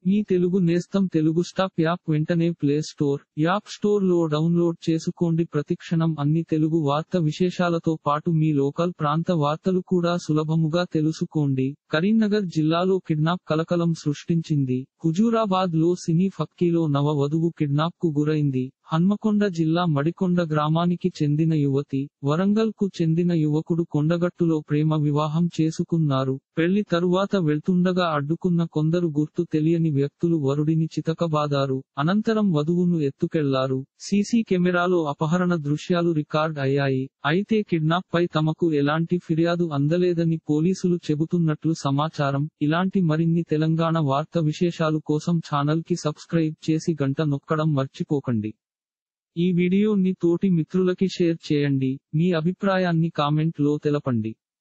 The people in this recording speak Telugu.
మీ తెలుగు నేస్తం తెలుగు స్టాప్ యాప్ వెంటనే ప్లే స్టోర్ యాప్ స్టోర్ లో డౌన్లోడ్ చేసుకోండి ప్రతిక్షణం అన్ని తెలుగు వార్త విశేషాలతో పాటు మీ లోకల్ ప్రాంత వార్తలు కూడా సులభముగా తెలుసుకోండి కరీంనగర్ జిల్లాలో కిడ్నాప్ కలకలం సృష్టించింది హుజూరాబాద్ లో సినీ ఫక్కీలో నవ వధువు కిడ్నాప్ కు గురైంది హన్మకొండ జిల్లా మడికొండ గ్రామానికి చెందిన యువతి వరంగల్ కు చెందిన యువకుడు కొండగట్టులో ప్రేమ వివాహం చేసుకున్నారు పెళ్లి తరువాత వెళ్తుండగా అడ్డుకున్న కొందరు గుర్తు తెలియని వ్యక్తులు వరుడిని చితకబాదారు అనంతరం వధువును ఎత్తుకెళ్లారు సీసీ కెమెరాలో అపహరణ దృశ్యాలు రికార్డ్ అయ్యాయి అయితే కిడ్నాప్ పై తమకు ఎలాంటి ఫిర్యాదు అందలేదని పోలీసులు చెబుతున్నట్లు సమాచారం ఇలాంటి మరిన్ని తెలంగాణ వార్త విశేషాలు కోసం ఛానల్ కి సబ్స్క్రైబ్ చేసి గంట నొక్కడం మర్చిపోకండి ఈ వీడియోని తోటి మిత్రులకి షేర్ చేయండి మీ అభిప్రాయాన్ని కామెంట్ లో తెలపండి